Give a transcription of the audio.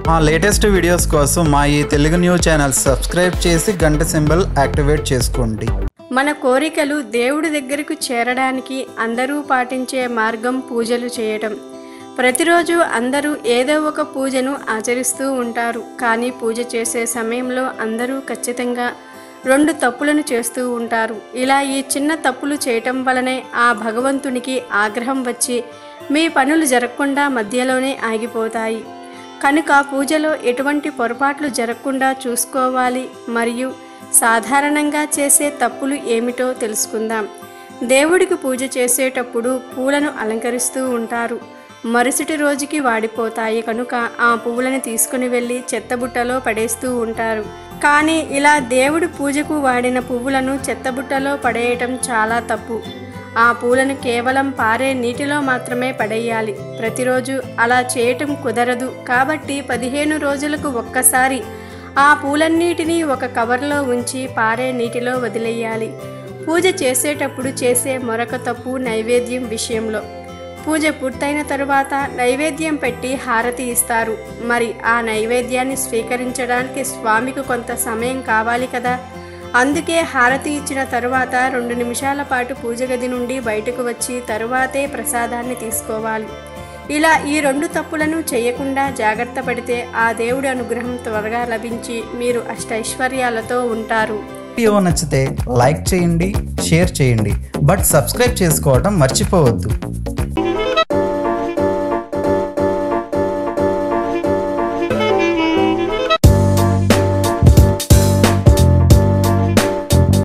మా latest videos కోసం మా ఈ తెలుగు న్యూస్ ఛానల్ సబ్స్క్రైబ్ చేసి గంట సింబల్ యాక్టివేట్ చేసుకోండి మన కోరికలు దేవుడి దగ్గరకు చేరడానికి అందరూ పాటించే మార్గం పూజలు చేయటం ప్రతిరోజు అందరూ ఏదో ఒక పూజను ఆచరిస్తూ ఉంటారు కానీ పూజ చేసే సమయంలో అందరూ ఖచ్చితంగా రెండు తప్పులను చేస్తూ ఉంటారు ఇలా ఈ చిన్న తప్పులు చేయటం వలనే ఆ భగవంతునికి ఆగ్రహం వచ్చి మీ పనులు జరగకుండా మధ్యలోనే ఆగిపోతాయి కనుక పూజలో ఎటువంటి పొరపాట్లు జరగకుండా చూసుకోవాలి మరియు సాధారణంగా చేసే తప్పులు ఏమిటో తెలుసుకుందాం దేవుడికి పూజ చేసేటప్పుడు పూలను అలంకరిస్తూ ఉంటారు మరుసటి రోజుకి వాడిపోతాయి కనుక ఆ పువ్వులను తీసుకుని వెళ్ళి చెత్తబుట్టలో పడేస్తూ ఉంటారు కానీ ఇలా దేవుడి పూజకు వాడిన పువ్వులను చెత్తబుట్టలో పడేయటం చాలా తప్పు ఆ పూలను కేవలం పారే నీటిలో మాత్రమే పడేయాలి ప్రతిరోజు అలా చేయటం కుదరదు కాబట్టి పదిహేను రోజులకు ఒక్కసారి ఆ పూలన్నిటినీ ఒక కవర్లో ఉంచి పారే నీటిలో వదిలేయాలి పూజ చేసేటప్పుడు చేసే మరొక తప్పు నైవేద్యం విషయంలో పూజ పూర్తయిన తరువాత నైవేద్యం పెట్టి హారతి ఇస్తారు మరి ఆ నైవేద్యాన్ని స్వీకరించడానికి స్వామికి కొంత సమయం కావాలి కదా అందుకే హారతి ఇచ్చిన తరువాత రెండు నిమిషాల పాటు పూజ గది నుండి బయటకు వచ్చి తరువాతే ప్రసాదాన్ని తీసుకోవాలి ఇలా ఈ రెండు తప్పులను చేయకుండా జాగ్రత్త పడితే ఆ దేవుడి అనుగ్రహం త్వరగా లభించి మీరు అష్టైశ్వర్యాలతో ఉంటారు వీడియో నచ్చితే లైక్ చేయండి షేర్ చేయండి బట్ సబ్స్క్రైబ్ చేసుకోవడం మర్చిపోవద్దు